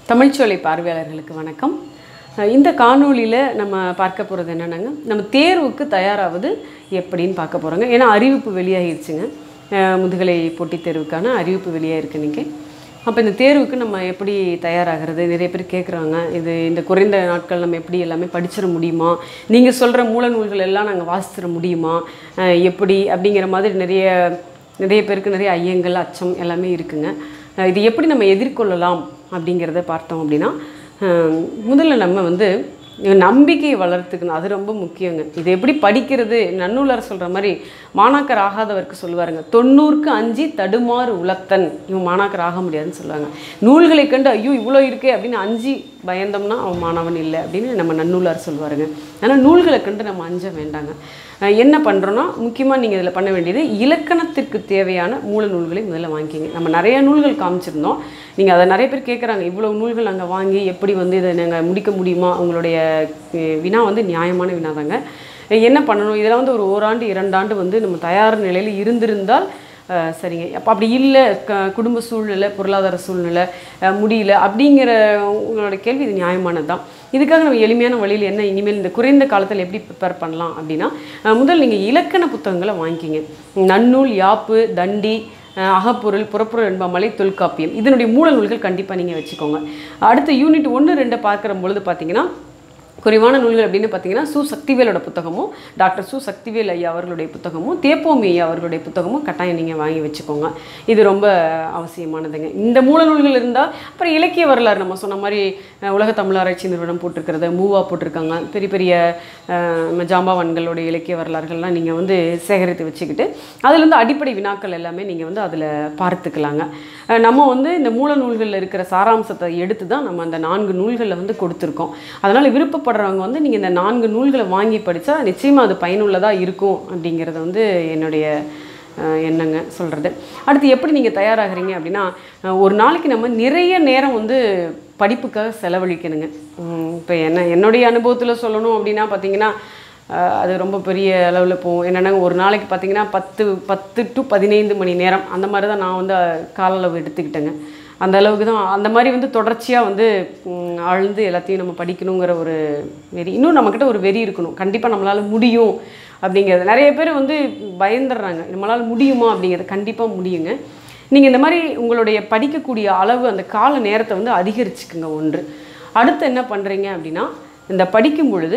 தமிழ்ச்சோலை பார்வையாளர்களுக்கு வணக்கம் அஹ் இந்த காணொளியில் நம்ம பார்க்க போகிறது என்னென்னாங்க நம்ம தேர்வுக்கு தயாராவது எப்படின்னு பார்க்க போகிறோங்க ஏன்னா அறிவிப்பு வெளியாகிடுச்சுங்க அஹ் முதுகலை போட்டித் தேர்வுக்கான அறிவிப்பு வெளியாகிருக்கு இன்றைக்கி அப்போ இந்த தேர்வுக்கு நம்ம எப்படி தயாராகிறது நிறைய பேர் கேட்குறாங்க இது இந்த குறைந்த நாட்கள் நம்ம எப்படி எல்லாமே படிச்சிட முடியுமா நீங்கள் சொல்கிற மூல நூல்கள் எல்லாம் நாங்கள் வாசிச்சிட முடியுமா அஹ் எப்படி அப்படிங்கிற மாதிரி நிறைய நிறைய பேருக்கு நிறைய ஐயங்கள் அச்சம் எல்லாமே இருக்குங்க அஹ் இது எப்படி நம்ம எதிர்கொள்ளலாம் அப்படிங்கிறத பார்த்தோம் அப்படின்னா அஹ் முதல்ல நம்ம வந்து நம்பிக்கையை வளர்த்துக்கணும் அது ரொம்ப முக்கியங்க இது எப்படி படிக்கிறது நன்னூலர் சொல்கிற மாதிரி மாணாக்கர் ஆகாதவருக்கு சொல்லுவாருங்க தொண்ணூறுக்கு அஞ்சு தடுமாறு உலத்தன் இவன் மாணாக்கர் ஆக முடியாதுன்னு சொல்லுவாங்க நூல்களை கண்டு ஐயோ இவ்வளோ இருக்கே அப்படின்னு அஞ்சு பயந்தோம்னா அவன் மாணவன் இல்லை அப்படின்னு நம்ம நன்னூலார் சொல்லுவாருங்க ஆனால் நூல்களை கண்டு நம்ம அஞ்ச வேண்டாங்க அஹ் என்ன பண்ணுறோன்னா முக்கியமாக நீங்கள் இதில் பண்ண வேண்டியது இலக்கணத்திற்கு தேவையான மூல நூல்களை முதல்ல வாங்கிக்கிங்க நம்ம நிறைய நூல்கள் காமிச்சிருந்தோம் நீங்கள் அதை நிறைய பேர் கேட்குறாங்க இவ்வளோ நூல்கள் நாங்கள் வாங்கி எப்படி வந்து இதை நாங்கள் முடிக்க முடியுமா உங்களுடைய அஹ், வினா வந்து நியாயமான வினா தாங்க என்ன பண்ணணும் இதெல்லாம் வந்து ஒரு ஓராண்டு இரண்டாண்டு வந்து நம்ம தயார் நிலையில் இருந்திருந்தால் அஹ், சரிங்க அப்போ அப்படி இல்லை க குடும்ப சூழ்நிலை பொருளாதார சூழ்நிலை அஹ், முடியல அப்படிங்கிற உங்களோட கேள்வி இது நியாயமானது தான் இதுக்காக நம்ம எளிமையான வழியில் என்ன இனிமேல் இந்த குறைந்த காலத்தில் எப்படி ப்ரிப்பேர் பண்ணலாம் அப்படின்னா அஹ், முதல் நீங்கள் இலக்கண புத்தகங்களை வாங்கிக்கிங்க நன்னூல் யாப்பு தண்டி அஹ், அகப்பொருள் புறப்பொருள் என்பாமலை தொல்காப்பியம் இதனுடைய மூல நூல்கள் கண்டிப்பாக நீங்கள் வச்சுக்கோங்க அடுத்த யூனிட் ஒன்று ரெண்டு பார்க்குற பொழுது பார்த்தீங்கன்னா குறைவான நூல்கள் அப்படின்னு பார்த்தீங்கன்னா சு சக்திவேலோட புத்தகமும் டாக்டர் சு சக்திவேல் ஐயா அவர்களுடைய புத்தகமும் தேப்போமி ஐயா அவர்களுடைய புத்தகமும் கட்டாயம் நீங்கள் வாங்கி வச்சுக்கோங்க இது ரொம்ப அவசியமானதுங்க இந்த மூல நூல்கள் இருந்தால் அப்புறம் இலக்கிய வரலாறு நம்ம சொன்ன மாதிரி அஹ், உலக தமிழாராய்ச்சி நிறுவனம் போட்டிருக்கிறது மூவா போட்டிருக்காங்க பெரிய பெரிய அஹ், நம்ம ஜாம்பவான்களுடைய இலக்கிய வரலாறுகள்லாம் நீங்கள் வந்து சேகரித்து வச்சுக்கிட்டு அதுலேருந்து அடிப்படை வினாக்கள் எல்லாமே நீங்கள் வந்து அதில் பார்த்துக்கலாங்க அஹ், நம்ம வந்து இந்த மூல நூல்களில் இருக்கிற சாராம்சத்தை எடுத்து தான் நம்ம அந்த நான்கு நூல்களில் வந்து கொடுத்துருக்கோம் அதனால் விருப்பப்படுறவங்க வந்து நீங்கள் இந்த நான்கு நூல்களை வாங்கி படித்தா நிச்சயமாக அது பயனுள்ளதாக இருக்கும் அப்படிங்கிறத வந்து என்னுடைய அஹ், எண்ணங்க சொல்கிறது அடுத்து எப்படி நீங்கள் தயாராகிறீங்க அப்படின்னா அஹ், ஒரு நாளைக்கு நம்ம நிறைய நேரம் வந்து படிப்புக்காக செலவழிக்கணுங்க இப்போ என்ன என்னுடைய அனுபவத்தில் சொல்லணும் அப்படின்னா பார்த்தீங்கன்னா அஹ், அது ரொம்ப பெரிய அளவில் போகும் என்னென்னா ஒரு நாளைக்கு பார்த்தீங்கன்னா பத்து பத்து டு பதினைந்து மணி நேரம் அந்த மாதிரி தான் நான் வந்து கால அளவு எடுத்துக்கிட்டேங்க அந்த அளவுக்கு தான் அந்த மாதிரி வந்து தொடர்ச்சியாக வந்து ம், ஆழ்ந்து எல்லாத்தையும் நம்ம படிக்கணுங்கிற ஒரு வெறி இன்னும் நம்மக்கிட்ட ஒரு வெறி இருக்கணும் கண்டிப்பாக நம்மளால் முடியும் அப்படிங்கிறது நிறைய பேர் வந்து பயந்துடுறாங்க நம்மளால் முடியுமா அப்படிங்கிறது கண்டிப்பாக முடியுங்க நீங்கள் இந்த மாதிரி உங்களுடைய படிக்கக்கூடிய அளவு அந்த கால நேரத்தை வந்து அதிகரிச்சுக்குங்க ஒன்று அடுத்து என்ன பண்ணுறீங்க அப்படின்னா இந்த படிக்கும் பொழுது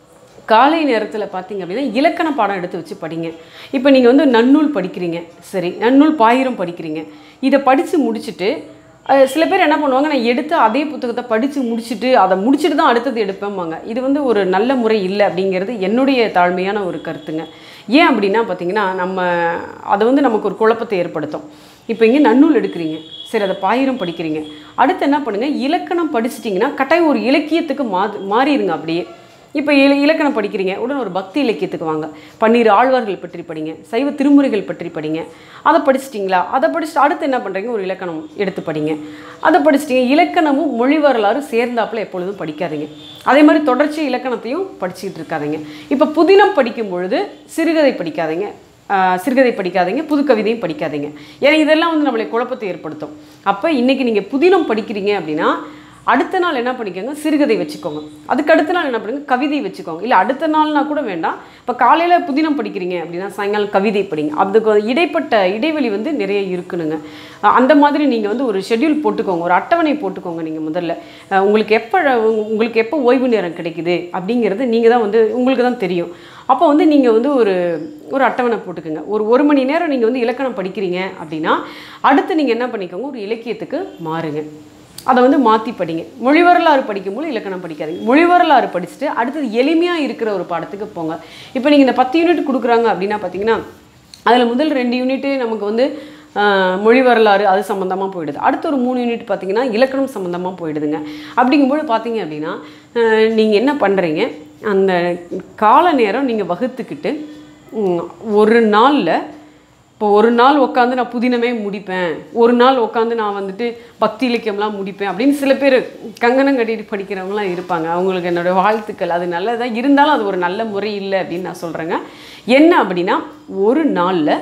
காலை நேரத்தில் பார்த்தீங்க அப்படின்னா இலக்கண பாடம் எடுத்து வச்சு படிங்க இப்போ நீங்கள் வந்து நன்னூல் படிக்கிறீங்க சரி நன்னூல் பாயிரம் படிக்கிறீங்க இதை படித்து முடிச்சுட்டு அஹ், சில பேர் என்ன பண்ணுவாங்க நான் எடுத்து அதே புத்தகத்தை படித்து முடிச்சுட்டு அதை முடிச்சுட்டு தான் அடுத்தது எடுப்பேம்பாங்க இது வந்து ஒரு நல்ல முறை இல்லை அப்படிங்கிறது என்னுடைய தாழ்மையான ஒரு கருத்துங்க ஏன் அப்படின்னா பார்த்தீங்கன்னா நம்ம அதை வந்து நமக்கு ஒரு குழப்பத்தை ஏற்படுத்தும் இப்போ இங்கே நன்னூல் எடுக்கிறீங்க சரி அதை பாயிரம் படிக்கிறீங்க அடுத்து என்ன பண்ணுங்கள் இலக்கணம் படிச்சிட்டிங்கன்னா கட்டாயம் ஒரு இலக்கியத்துக்கு மா மாறிடுங்க அப்படியே இப்போ இல இலக்கணம் படிக்கிறீங்க உடனே ஒரு பக்தி இலக்கியத்துக்கு வாங்க பன்னீர் ஆழ்வார்கள் பற்றி படிங்க சைவ திருமுறைகள் பற்றி படிங்க அதை படிச்சிட்டிங்களா அதை படிச்சுட்டு அடுத்து என்ன பண்ணுறீங்க ஒரு இலக்கணம் எடுத்து படிங்க அதை படிச்சிட்டிங்க இலக்கணமும் மொழி வரலாறு சேர்ந்தாப்புல எப்பொழுதும் படிக்காதீங்க அதே மாதிரி தொடர்ச்சி இலக்கணத்தையும் படிச்சுக்கிட்டு இருக்காதீங்க இப்போ புதினம் படிக்கும் பொழுது சிறுகதை படிக்காதீங்க ஆஹ் சிறுகதை படிக்காதீங்க புது கவிதையும் படிக்காதீங்க ஏன்னா இதெல்லாம் வந்து நம்மளை குழப்பத்தை ஏற்படுத்தும் அப்போ இன்றைக்கி நீங்கள் புதினம் படிக்கிறீங்க அப்படின்னா அடுத்த நாள் என்ன பண்ணிக்கோங்க சிறுகதை வச்சுக்கோங்க அதுக்கு அடுத்த நாள் என்ன பண்ணுங்க கவிதை வச்சுக்கோங்க இல்லை அடுத்த நாள்னா கூட வேண்டாம் இப்போ காலையில் புதினம் படிக்கிறீங்க அப்படின்னா சாயங்காலம் கவிதை படிங்க அதுக்கு இடைப்பட்ட இடைவெளி வந்து நிறைய இருக்கணுங்க அஹ் அந்த மாதிரி நீங்கள் வந்து ஒரு ஷெட்யூல் போட்டுக்கோங்க ஒரு அட்டவணை போட்டுக்கோங்க நீங்கள் முதல்ல அஹ் உங்களுக்கு எப்போ உங்களுக்கு எப்போ ஓய்வு நேரம் கிடைக்குது அப்படிங்கிறது நீங்கள் தான் வந்து உங்களுக்கு தான் தெரியும் அப்போ வந்து நீங்கள் வந்து ஒரு ஒரு அட்டவணை போட்டுக்கோங்க ஒரு ஒரு மணி நேரம் நீங்கள் வந்து இலக்கணம் படிக்கிறீங்க அப்படின்னா அடுத்து நீங்கள் என்ன பண்ணிக்கோங்க ஒரு இலக்கியத்துக்கு மாறுங்க அதை வந்து மாற்றி படிங்க மொழி வரலாறு படிக்கும்போது இலக்கணம் படிக்காதீங்க மொழி வரலாறு படிச்சுட்டு அடுத்தது எளிமையாக இருக்கிற ஒரு பாடத்துக்கு போங்க இப்போ நீங்கள் இந்த பத்து யூனிட் கொடுக்குறாங்க அப்படின்னா பார்த்தீங்கன்னா அதில் முதல் ரெண்டு யூனிட்டு நமக்கு வந்து ஆஹ், மொழி வரலாறு அது சம்மந்தமாக போயிடுது அடுத்த ஒரு மூணு யூனிட் பார்த்தீங்கன்னா இலக்கணம் சம்மந்தமாக போயிடுதுங்க அப்படிங்கும்போது பார்த்தீங்க அப்படின்னா நீங்கள் என்ன பண்ணுறீங்க அந்த கால நேரம் நீங்கள் வகுத்துக்கிட்டு ம், ஒரு நாளில் இப்போ ஒரு நாள் உட்காந்து நான் புதினமே முடிப்பேன் ஒரு நாள் உட்காந்து நான் வந்துட்டு பக்தி இலக்கியம்லாம் முடிப்பேன் அப்படின்னு சில பேர் கங்கணம் கட்டிட்டு படிக்கிறவங்களாம் இருப்பாங்க அவங்களுக்கு என்னோட வாழ்த்துக்கள் அது நல்லதாக இருந்தாலும் அது ஒரு நல்ல முறை இல்லை அப்படின்னு நான் சொல்கிறேங்க என்ன அப்படின்னா ஒரு நாளில்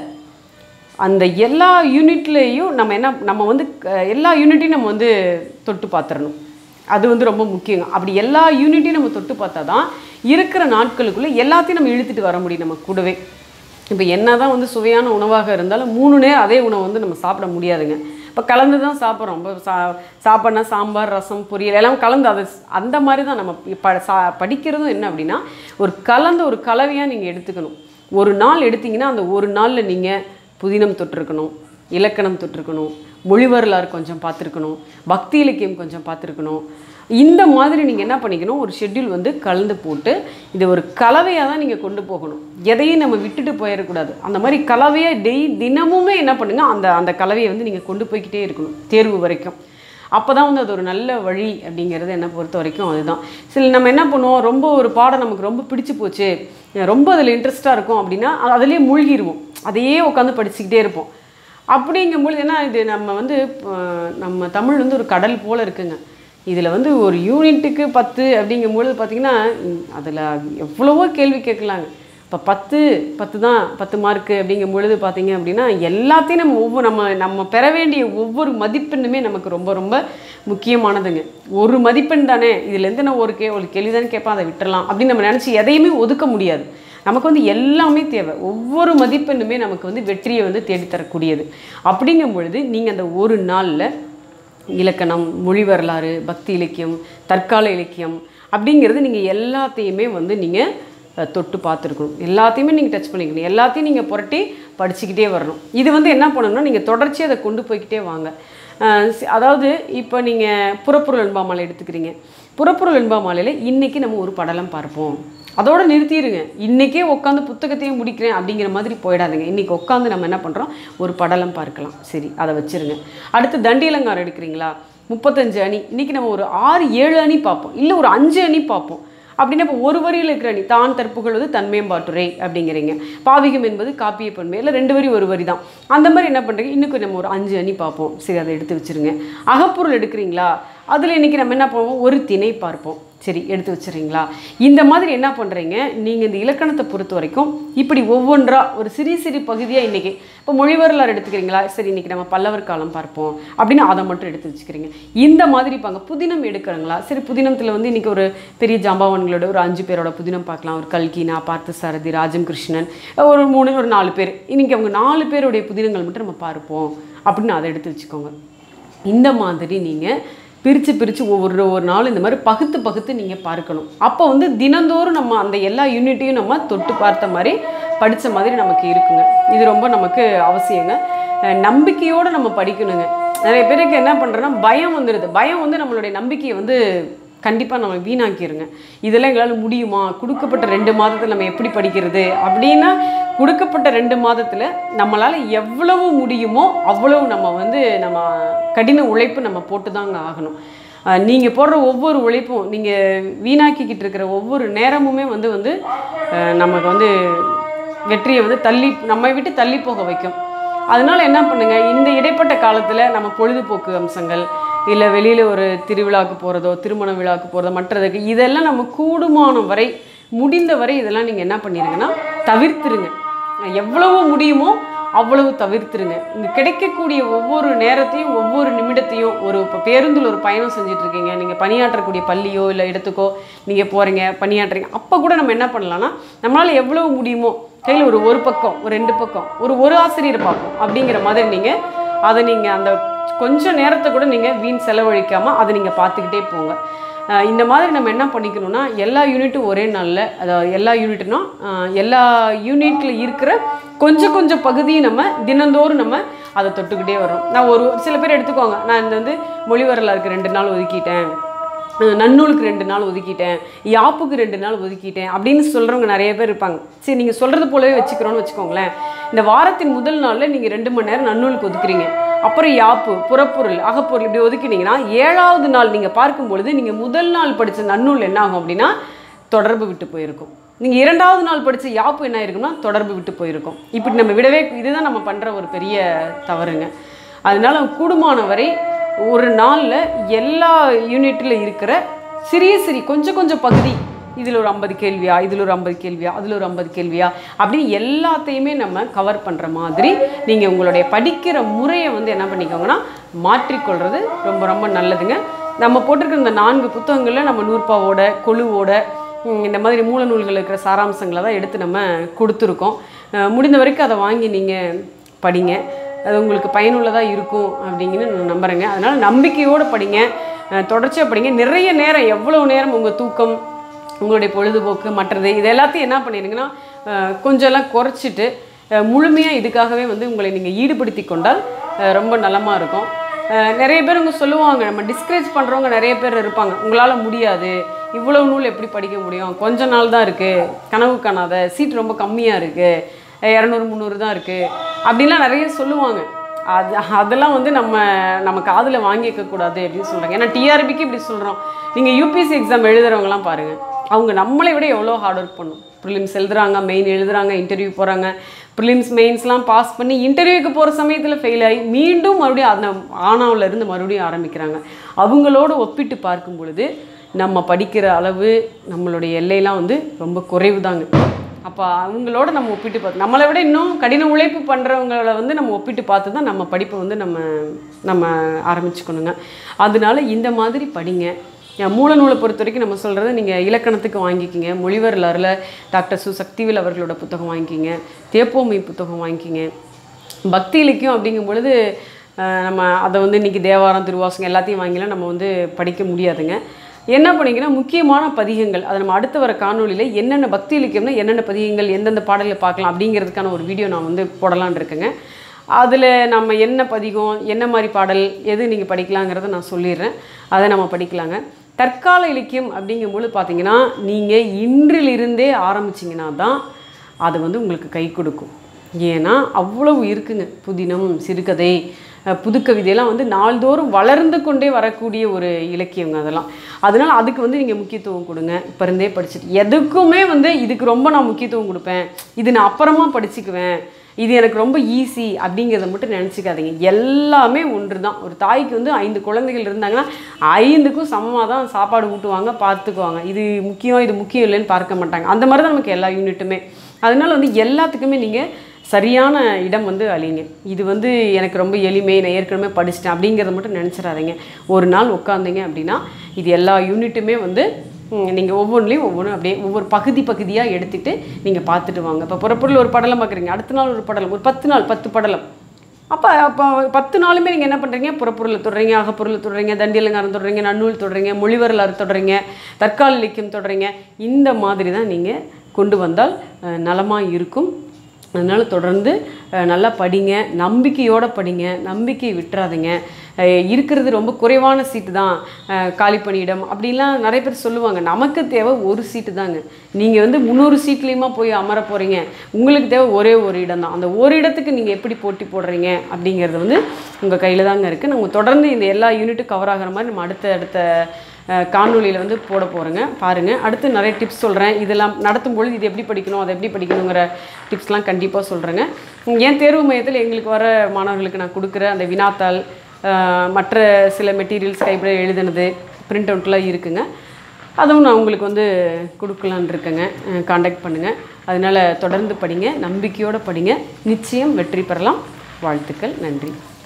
அந்த எல்லா யூனிட்லேயும் நம்ம என்ன நம்ம வந்து க- எல்லா யூனிட்டையும் நம்ம வந்து தொட்டு பார்த்துடணும் அது வந்து ரொம்ப முக்கியங்க அப்படி எல்லா யூனிட்டையும் நம்ம தொட்டு பார்த்தா தான் இருக்கிற நாட்களுக்குள்ளே எல்லாத்தையும் நம்ம இழுத்துட்டு வர முடியும் நம்ம கூடவே இப்போ என்ன தான் வந்து சுவையான உணவாக இருந்தாலும் மூணு நேரம் அதே உணவை வந்து நம்ம சாப்பிட முடியாதுங்க இப்போ கலந்து தான் சாப்பிட்றோம் இப்போ சா சாப்பாடுனா சாம்பார் ரசம் பொரியல் எல்லாம் கலந்து அது அந்த மாதிரி தான் நம்ம ப சா படிக்கிறதும் என்ன அப்படின்னா ஒரு கலந்த ஒரு கலவையாக நீங்கள் எடுத்துக்கணும் ஒரு நாள் எடுத்தீங்கன்னா அந்த ஒரு நாளில் நீங்கள் புதினம் தொட்டிருக்கணும் இலக்கணம் தொட்டிருக்கணும் மொழி வரலாறு கொஞ்சம் பார்த்துருக்கணும் பக்தி இலக்கியம் கொஞ்சம் பார்த்துருக்கணும் இந்த மாதிரி நீங்கள் என்ன பண்ணிக்கணும் ஒரு ஷெட்யூல் வந்து கலந்து போட்டு இது ஒரு கலவையாக தான் நீங்கள் கொண்டு போகணும் எதையும் நம்ம விட்டுட்டு போயிடக்கூடாது அந்த மாதிரி கலவையாக டெய் தினமுமே என்ன பண்ணுங்க அந்த அந்த கலவையை வந்து நீங்கள் கொண்டு போய்க்கிட்டே இருக்கணும் தேர்வு வரைக்கும் அப்போ தான் வந்து அது ஒரு நல்ல வழி அப்படிங்கிறது என்னை பொறுத்த வரைக்கும் அதுதான் சில நம்ம என்ன பண்ணுவோம் ரொம்ப ஒரு பாடம் நமக்கு ரொம்ப பிடிச்சு போச்சு ரொம்ப அதில் இன்ட்ரெஸ்ட்டாக இருக்கும் அப்படின்னா அதிலே மூழ்கிடுவோம் அதையே உட்காந்து படிச்சுக்கிட்டே இருப்போம் அப்படிங்கும்பொழுது என்ன இது நம்ம வந்து அஹ், நம்ம தமிழ் வந்து ஒரு கடல் போல் இருக்குங்க இதில் வந்து ஒரு யூனிட்டுக்கு பத்து அப்படிங்கும்பொழுது பார்த்திங்கன்னா அதில் எவ்வளவோ கேள்வி கேட்கலாங்க இப்போ பத்து பத்து தான் பத்து மார்க்கு அப்படிங்கும் பொழுது பார்த்தீங்க அப்படின்னா எல்லாத்தையும் நம்ம ஒவ்வொரு நம்ம நம்ம பெற வேண்டிய ஒவ்வொரு மதிப்பெண்ணுமே நமக்கு ரொம்ப ரொம்ப முக்கியமானதுங்க ஒரு மதிப்பெண் தானே இதுலேருந்து நான் ஒரு கே ஒரு கேள்வி தானே கேட்பேன் அதை விட்டுறலாம் அப்படின்னு நம்ம நினச்சி எதையுமே ஒதுக்க முடியாது நமக்கு வந்து எல்லாமே தேவை ஒவ்வொரு மதிப்பெண்ணுமே நமக்கு வந்து வெற்றியை வந்து தேடித்தரக்கூடியது அப்படிங்கும் பொழுது நீங்கள் அந்த ஒரு நாளில் இலக்கணம் மொழி வரலாறு பக்தி இலக்கியம் தற்கால இலக்கியம் அப்படிங்கிறது நீங்கள் எல்லாத்தையுமே வந்து நீங்கள் அஹ், தொட்டு பார்த்துருக்கணும் எல்லாத்தையுமே நீங்கள் டச் பண்ணிக்கணும் எல்லாத்தையும் நீங்கள் புரட்டி படிச்சுக்கிட்டே வரணும் இது வந்து என்ன பண்ணணும்னா நீங்கள் தொடர்ச்சி அதை கொண்டு போய்க்கிட்டே வாங்க அஹ், சி- அதாவது இப்போ நீங்கள் புறப்பொருள் என்பாமாலை எடுத்துக்கிறீங்க புறப்பொருள் என்பாமாலையில் இன்றைக்கி நம்ம ஒரு படலம் பார்ப்போம் அதோட நிறுத்திடுங்க இன்றைக்கே உட்காந்து புத்தகத்தையும் முடிக்கிறேன் அப்படிங்கிற மாதிரி போயிடாதுங்க இன்றைக்கி உட்காந்து நம்ம என்ன பண்ணுறோம் ஒரு படலம் பார்க்கலாம் சரி அதை வச்சிருங்க அடுத்து தண்டியலங்காரம் எடுக்கிறீங்களா முப்பத்தஞ்சு அணி இன்றைக்கி நம்ம ஒரு ஆறு ஏழு அணி பார்ப்போம் இல்லை ஒரு அஞ்சு அணி பார்ப்போம் அப்படின்னா இப்போ ஒரு வரியில் இருக்கிற அணி தான் தற்புகழ்வது தன்மேம்பாட்டுரை அப்படிங்கிறீங்க பாவிகம் என்பது காப்பிய பண்பு இல்லை ரெண்டு வரி ஒரு வரி தான் அந்த மாதிரி என்ன பண்ணுறீங்க இன்னும் நம்ம ஒரு அஞ்சு அணி பார்ப்போம் சரி அதை எடுத்து வச்சிருங்க அகப்பொருள் எடுக்கிறீங்களா அதில் இன்றைக்கி நம்ம என்ன பண்ணுவோம் ஒரு திணை பார்ப்போம் சரி எடுத்து வச்சுறீங்களா இந்த மாதிரி என்ன பண்ணுறீங்க நீங்கள் இந்த இலக்கணத்தை பொறுத்த வரைக்கும் இப்படி ஒவ்வொன்றா ஒரு சிறிய சிறிய பகுதியாக இன்றைக்கி இப்போ மொழி வரலாறு எடுத்துக்கிறீங்களா சரி இன்றைக்கி நம்ம பல்லவர் காலம் பார்ப்போம் அப்படின்னு அதை மட்டும் எடுத்து வச்சுக்கிறீங்க இந்த மாதிரி பாங்க புதினம் எடுக்கிறீங்களா சரி புதினத்தில் வந்து இன்றைக்கி ஒரு பெரிய ஜாம்பவான்களோட ஒரு அஞ்சு பேரோட புதினம் பார்க்கலாம் ஒரு கல்கினா பார்த்த சாரதி ராஜம் கிருஷ்ணன் ஒரு மூணு ஒரு நாலு பேர் இன்றைக்கி அவங்க நாலு பேருடைய புதினங்கள் மட்டும் நம்ம பார்ப்போம் அப்படின்னு அதை எடுத்து வச்சுக்கோங்க இந்த மாதிரி நீங்கள் பிரித்து பிரித்து ஒவ்வொரு ஒரு நாள் இந்த மாதிரி பகுத்து பகுத்து நீங்கள் பார்க்கணும் அப்போ வந்து தினந்தோறும் நம்ம அந்த எல்லா யூனிட்டையும் நம்ம தொட்டு பார்த்த மாதிரி படித்த மாதிரி நமக்கு இருக்குங்க இது ரொம்ப நமக்கு அவசியங்க அஹ் நம்பிக்கையோடு நம்ம படிக்கணுங்க நிறைய பேருக்கு என்ன பண்ணுறோன்னா பயம் வந்துடுது பயம் வந்து நம்மளுடைய நம்பிக்கையை வந்து கண்டிப்பாக நம்ம வீணாக்கிருங்க இதெல்லாம் எங்களால் முடியுமா கொடுக்கப்பட்ட ரெண்டு மாதத்தில் நம்ம எப்படி படிக்கிறது அப்படின்னா கொடுக்கப்பட்ட ரெண்டு மாதத்தில் நம்மளால் எவ்வளவு முடியுமோ அவ்வளவு நம்ம வந்து நம்ம கடின உழைப்பு நம்ம போட்டு தாங்க ஆகணும் நீங்கள் போடுற ஒவ்வொரு உழைப்பும் நீங்கள் வீணாக்கிக்கிட்டு இருக்கிற ஒவ்வொரு நேரமுமே வந்து வந்து அஹ், நமக்கு வந்து வெற்றியை வந்து தள்ளி நம்மை விட்டு தள்ளி போக வைக்கும் அதனால என்ன பண்ணுங்க இந்த இடைப்பட்ட காலத்தில் நம்ம பொழுதுபோக்கு அம்சங்கள் இல்லை வெளியில் ஒரு திருவிழாவுக்கு போகிறதோ திருமண விழாவுக்கு போகிறதோ மற்றதுக்கு இதெல்லாம் நம்ம கூடுமானம் வரை முடிந்த வரை இதெல்லாம் நீங்கள் என்ன பண்ணிருங்கன்னா தவிர்த்துருங்க எவ்வளவு முடியுமோ அவ்வளவு தவிர்த்துருங்க இங்கே கிடைக்கக்கூடிய ஒவ்வொரு நேரத்தையும் ஒவ்வொரு நிமிடத்தையும் ஒரு இப்போ பேருந்தில் ஒரு பயணம் செஞ்சுட்டு இருக்கீங்க நீங்கள் பணியாற்றக்கூடிய பள்ளியோ இல்லை இடத்துக்கோ நீங்கள் போகிறீங்க பணியாற்றுறீங்க அப்போ கூட நம்ம என்ன பண்ணலாம்னா நம்மளால் எவ்வளவு முடியுமோ கையில் ஒரு ஒரு பக்கம் ஒரு ரெண்டு பக்கம் ஒரு ஒரு ஆசிரியர் பார்ப்போம் அப்படிங்கிற மாதிரி நீங்கள் அதை நீங்கள் அந்த கொஞ்ச நேரத்தை கூட நீங்கள் வீண் செலவழிக்காமல் அதை நீங்கள் பார்த்துக்கிட்டே போங்க அஹ் இந்த மாதிரி நம்ம என்ன பண்ணிக்கணும்னா எல்லா யூனிட்டும் ஒரே நாளில் அதாவது எல்லா யூனிட்னா எல்லா யூனிட்டில் இருக்கிற கொஞ்சம் கொஞ்சம் பகுதியும் நம்ம தினந்தோறும் நம்ம அதை தொட்டுக்கிட்டே வரோம் நான் ஒரு சில பேர் எடுத்துக்கோங்க நான் இந்த வந்து மொழி வரலாறுக்கு ரெண்டு நாள் ஒதுக்கிட்டேன் அஹ் நன்னூலுக்கு ரெண்டு நாள் ஒதுக்கிட்டேன் யாப்புக்கு ரெண்டு நாள் ஒதுக்கிட்டேன் அப்படின்னு சொல்கிறவங்க நிறைய பேர் இருப்பாங்க சரி நீங்கள் சொல்கிறது போலவே வச்சுக்கிறோன்னு வச்சுக்கோங்களேன் இந்த வாரத்தின் முதல் நாளில் நீங்கள் ரெண்டு மணி நேரம் நன்னூலுக்கு ஒதுக்குறீங்க அப்புறம் யாப்பு புறப்பொருள் அகப்பொருள் இப்படி ஒதுக்கினீங்கன்னா ஏழாவது நாள் நீங்கள் பார்க்கும் பொழுது நீங்கள் முதல் நாள் படித்த நன்னூல் என்ன ஆகும் அப்படின்னா தொடர்பு விட்டு போயிருக்கும் நீங்கள் இரண்டாவது நாள் படித்த யாப்பு என்ன ஆயிருக்கும்னா தொடர்பு விட்டு போயிருக்கும் இப்படி நம்ம விடவே இதுதான் நம்ம பண்ணுற ஒரு பெரிய தவறுங்க அதனால கூடுமான வரை ஒரு நாளில் எல்லா யூனிட்டில் இருக்கிற சிறிய சிறிய கொஞ்சம் கொஞ்சம் பகுதி இதில் ஒரு ஐம்பது கேள்வியா இதில் ஒரு ஐம்பது கேள்வியா அதில் ஒரு ஐம்பது கேள்வியா அப்படின்னு எல்லாத்தையுமே நம்ம கவர் பண்ணுற மாதிரி நீங்கள் உங்களுடைய படிக்கிற முறையை வந்து என்ன பண்ணிக்கோங்கன்னா மாற்றிக்கொள்வது ரொம்ப ரொம்ப நல்லதுங்க நம்ம போட்டிருக்கிற இந்த நான்கு புத்தகங்களில் நம்ம நூற்பாவோட கொழுவோட ம், இந்த மாதிரி மூல நூல்கள் இருக்கிற சாராம்சங்களை தான் எடுத்து நம்ம கொடுத்துருக்கோம் அஹ் முடிந்த வரைக்கும் அதை வாங்கி நீங்கள் படிங்க அது உங்களுக்கு பயனுள்ளதாக இருக்கும் அப்படிங்கன்னு நான் நம்புகிறேங்க அதனால் நம்பிக்கையோடு படிங்க அஹ் தொடர்ச்சியாக படிங்க நிறைய நேரம் எவ்வளோ நேரம் உங்கள் தூக்கம் உங்களுடைய பொழுதுபோக்கு மற்றது இது எல்லாத்தையும் என்ன பண்ணிடுங்கன்னா அஹ் கொஞ்சம் எல்லாம் குறைச்சிட்டு முழுமையாக இதுக்காகவே வந்து உங்களை நீங்கள் ஈடுபடுத்தி கொண்டால் அஹ் ரொம்ப நலமாக இருக்கும் அஹ் நிறைய பேர் இவங்க சொல்லுவாங்க நம்ம டிஸ்கரேஜ் பண்ணுறவங்க நிறைய பேர் இருப்பாங்க உங்களால் முடியாது இவ்வளவு நூல் எப்படி படிக்க முடியும் கொஞ்ச நாள் தான் இருக்குது கனவு காணாத சீட் ரொம்ப கம்மியாக இருக்குது இரநூறு முந்நூறு தான் இருக்குது அப்படின்லாம் நிறைய சொல்லுவாங்க அது அதெல்லாம் வந்து நம்ம நம்ம காதில் வாங்கிக்க கூடாது அப்படின்னு சொல்கிறாங்க ஏன்னா டிஆர்பிக்கு இப்படி சொல்கிறோம் நீங்கள் யூபிஎஸ்சி எக்ஸாம் எழுதுறவங்கலாம் பாருங்கள் அவங்க நம்மளை விட எவ்வளோ ஹார்ட் ஒர்க் பண்ணும் ப்ரிலிம்ஸ் எழுதுறாங்க மெயின் எழுதுறாங்க இன்டர்வியூ போகிறாங்க ப்ரிலிம்ஸ் மெயின்ஸ்லாம் பாஸ் பண்ணி இன்டர்வியூக்கு போகிற சமயத்தில் ஃபெயில் ஆகி மீண்டும் மறுபடியும் அந்த ஆனாவில் இருந்து மறுபடியும் ஆரம்பிக்கிறாங்க அவங்களோட ஒப்பிட்டு பார்க்கும் பொழுது நம்ம படிக்கிற அளவு நம்மளுடைய எல்லையெல்லாம் வந்து ரொம்ப குறைவு தாங்க அப்போ அவங்களோட நம்ம ஒப்பிட்டு பார்த்து நம்மளை விட இன்னும் கடின உழைப்பு பண்ணுறவங்கள வந்து நம்ம ஒப்பிட்டு பார்த்து தான் நம்ம படிப்பை வந்து நம்ம நம்ம ஆரம்பிச்சுக்கணுங்க அதனால இந்த மாதிரி படிங்க அஹ் மூல நூலை பொறுத்த வரைக்கும் நம்ம சொல்கிறது நீங்கள் இலக்கணத்துக்கு வாங்கிக்கிங்க மொழிவரலாறில் டாக்டர் சு சக்திவேல் அவர்களோட புத்தகம் வாங்கிக்கிங்க தேப்போமை புத்தகம் வாங்கிக்கிங்க பக்தி இலக்கியம் அப்படிங்கும் பொழுது அஹ் நம்ம அதை வந்து இன்றைக்கி தேவாரம் திருவாசகம் எல்லாத்தையும் வாங்கிலாம் நம்ம வந்து படிக்க முடியாதுங்க என்ன பண்ணிங்கன்னா முக்கியமான பதிகங்கள் அதை நம்ம அடுத்து வர காணொளியில் என்னென்ன பக்தி இலக்கியம்னா என்னென்ன பதிகங்கள் எந்தெந்த பாடலை பார்க்கலாம் அப்படிங்கிறதுக்கான ஒரு வீடியோ நான் வந்து போடலான்னு இருக்கேங்க அதில் நம்ம என்ன பதிகம் என்ன மாதிரி பாடல் எது நீங்கள் படிக்கலாங்கிறத நான் சொல்லிடுறேன் அதை நம்ம படிக்கலாங்க தற்கால இலக்கியம் அப்படிங்கும்போது பார்த்தீங்கன்னா நீங்கள் இன்றிலிருந்தே ஆரம்பிச்சிங்கன்னா தான் அது வந்து உங்களுக்கு கை கொடுக்கும் ஏன்னா அவ்வளவு இருக்குங்க புதினம் சிறுகதை அஹ் புதுக்கவிதையெல்லாம் வந்து நாள்தோறும் வளர்ந்து கொண்டே வரக்கூடிய ஒரு இலக்கியங்க அதெல்லாம் அதனால் அதுக்கு வந்து நீங்கள் முக்கியத்துவம் கொடுங்க இப்போ இருந்தே படிச்சுட்டு எதுக்குமே வந்து இதுக்கு ரொம்ப நான் முக்கியத்துவம் கொடுப்பேன் இது நான் அப்புறமா படிச்சுக்குவேன் இது எனக்கு ரொம்ப ஈஸி அப்படிங்கிறத மட்டும் நினச்சிக்காதீங்க எல்லாமே ஒன்று தான் ஒரு தாய்க்கு வந்து ஐந்து குழந்தைகள் இருந்தாங்கன்னா ஐந்துக்கும் சமமாக தான் சாப்பாடு ஊட்டுவாங்க பார்த்துக்குவாங்க இது முக்கியம் இது முக்கியம் இல்லைன்னு பார்க்க மாட்டாங்க அந்த மாதிரி தான் நமக்கு எல்லா யூனிட்டுமே அதனால வந்து எல்லாத்துக்குமே நீங்கள் சரியான இடம் வந்து அழிங்க இது வந்து எனக்கு ரொம்ப எளிமை நான் ஏற்கனவே படிச்சிட்டேன் அப்படிங்கிறத மட்டும் நினச்சிடாதீங்க ஒரு நாள் உட்காந்தீங்க அப்படின்னா இது எல்லா யூனிட்டுமே வந்து நீங்கள் ஒவ்வொன்றிலையும் ஒவ்வொன்றும் அப்படியே ஒவ்வொரு பகுதி பகுதியாக எடுத்துட்டு நீங்கள் பார்த்துட்டு வாங்க இப்போ புறப்பொருள் ஒரு படலம் பார்க்குறீங்க அடுத்த நாள் ஒரு படலம் ஒரு பத்து நாள் பத்து படலம் அப்போ அப்போ பத்து நாளுமே நீங்கள் என்ன பண்ணுறீங்க புறப்பொருளை தொடுறீங்க அகப்பொருளை தொடுறீங்க தண்டியலங்காரம் தொடுறீங்க நன்னூல் தொடுறீங்க மொழிவரலாறு தொடுறீங்க தற்கால இலக்கியம் தொடுறீங்க இந்த மாதிரி தான் நீங்கள் கொண்டு வந்தால் நலமாக இருக்கும் அதனால் தொடர்ந்து அஹ், நல்லா படிங்க நம்பிக்கையோடு படிங்க நம்பிக்கை விட்டுறாதீங்க அஹ், இருக்கிறது ரொம்ப குறைவான சீட்டு தான் அஹ், காலி பணியிடம் அப்படின்லாம் நிறைய பேர் சொல்லுவாங்க நமக்கு தேவை ஒரு சீட்டு தாங்க நீங்கள் வந்து முந்நூறு சீட்லேயுமா போய் அமர போகிறீங்க உங்களுக்கு தேவை ஒரே ஒரு இடம் தான் அந்த ஒரு இடத்துக்கு நீங்கள் எப்படி போட்டி போடுறீங்க அப்படிங்கிறது வந்து உங்கள் கையில் தாங்க இருக்குது நம்ம தொடர்ந்து இந்த எல்லா யூனிட்டும் கவர் ஆகிற மாதிரி நம்ம அடுத்த அடுத்த காணொலியில் வந்து போட போகிறேங்க பாருங்கள் அடுத்து நிறைய டிப்ஸ் சொல்கிறேன் இதெல்லாம் நடத்தும் பொழுது இது எப்படி படிக்கணும் அதை எப்படி படிக்கணுங்கிற டிப்ஸ்லாம் கண்டிப்பாக சொல்கிறேங்க என் தேர்வு மையத்தில் எங்களுக்கு வர மாணவர்களுக்கு நான் கொடுக்குற அந்த வினாத்தாள் அஹ், மற்ற சில மெட்டீரியல்ஸ் கைப்பட எழுதுனது பிரிண்ட் அவுட்லாம் இருக்குங்க அதுவும் நான் உங்களுக்கு வந்து கொடுக்கலான் இருக்கேங்க காண்டாக்ட் பண்ணுங்கள் அதனால் தொடர்ந்து படிங்க நம்பிக்கையோடு படிங்க நிச்சயம் வெற்றி பெறலாம் வாழ்த்துக்கள் நன்றி